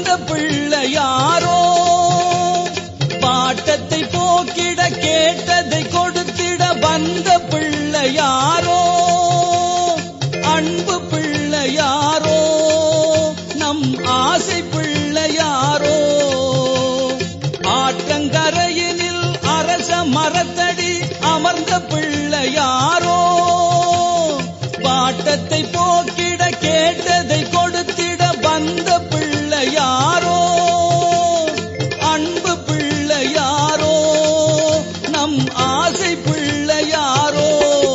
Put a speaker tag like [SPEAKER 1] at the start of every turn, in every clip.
[SPEAKER 1] அமர்ந்த பிள்ளையாரோ பாட்டத்தை போக்கிட கேட்டதை கொடுத்திட வந்த பிள்ளையாரோ அன்பு பிள்ளையாரோ நம் ஆசை பிள்ளையாரோ ஆற்றங்கரையினில் அரச மரத்தடி அமர்ந்த பிள்ளையாரோ பாட்டத்தை போக்கிட கேட்டதை கொடுத்திட வந்த பிள்ளையாரோ அன்பு பிள்ளையாரோ நம் ஆசை பிள்ளையாரோ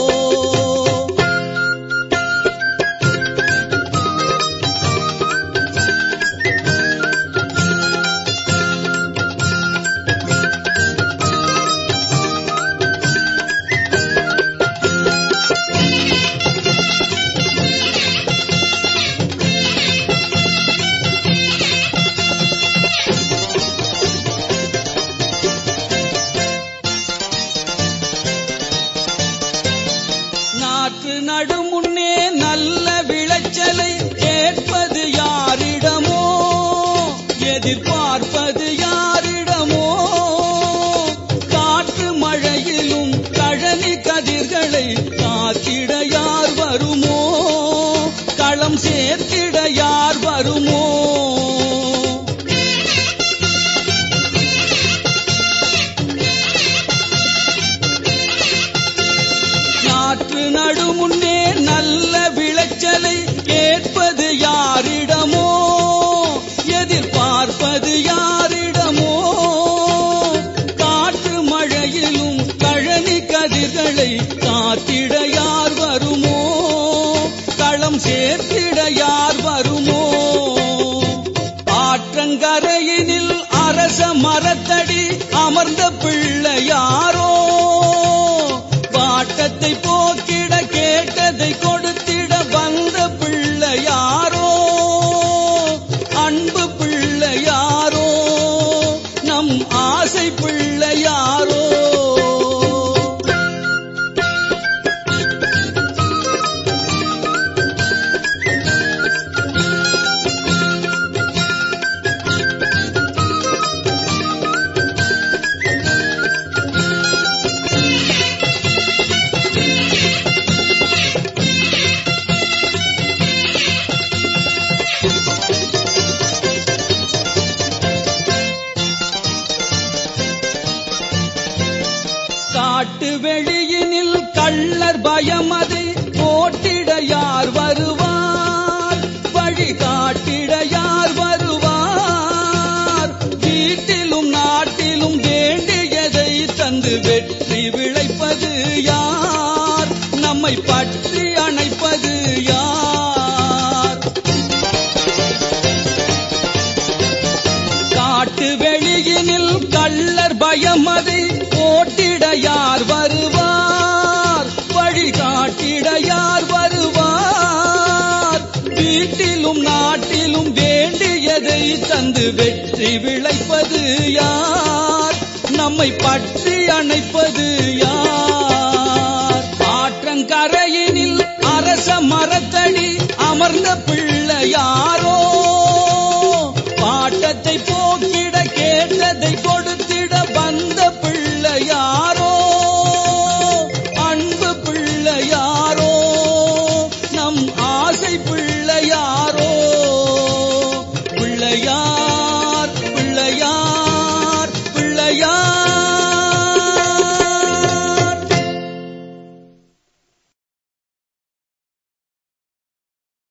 [SPEAKER 1] நாற்று நடுமுன்னே நல்ல விளைச்சலை கேட்பது யாரிடமோ எதிர்பார்ப்பது யாரிடமோ காற்று மழையிலும் கழனி கதிர்களை காத்திட யார் வருமோ களம் சேர்த்திட யார் வருமோ நாற்று நடுமுன்னே நல்ல விளைச்சலை கேட்பது யாரிடமோ எதிர்பார்ப்பது யாரிடமோ காற்று மழையிலும் கழனி கதிர்களை காத்திட யார் வருமோ களம் சேர்த்திட யார் வருமோ ஆற்றங்கரையினில் அரச மரத்தடி அமர்ந்த பிள்ளையாரோ பாட்டத்தை போக்கிட கேட்டதை கொடுத்திட வந்த பிள்ளையாரோ அன்பு பிள்ளையாரோ நம் ஆசை பிள்ளையாரோ காட்டு வெளியினில் கள்ளர் பயம் அதை போட்டிட யார் வருவார் வழி காட்டிட யார் வருவார் வீட்டிலும் நாட்டிலும் வேண்டியதை தந்து வெற்றி விளைப்பது யார் நம்மை பற்றி அணைப்பது யார் காட்டு வெளியினில் கள்ளர் பயம் அதை போட்டிட யார் வருவார் வழி காட்டிட யார் வருவார் வீட்டிலும் நாட்டிலும் வேண்டியதை தந்து வெற்றி விளைப்பது யார் நம்மை பற்றி அணைப்பது யார் ஆற்றங்கரையினில் அரச மரத்தடி அமர்ந்த பிள்ளையாரோ பாட்டத்தை போக்கிட கேட்டதை கொடுத்து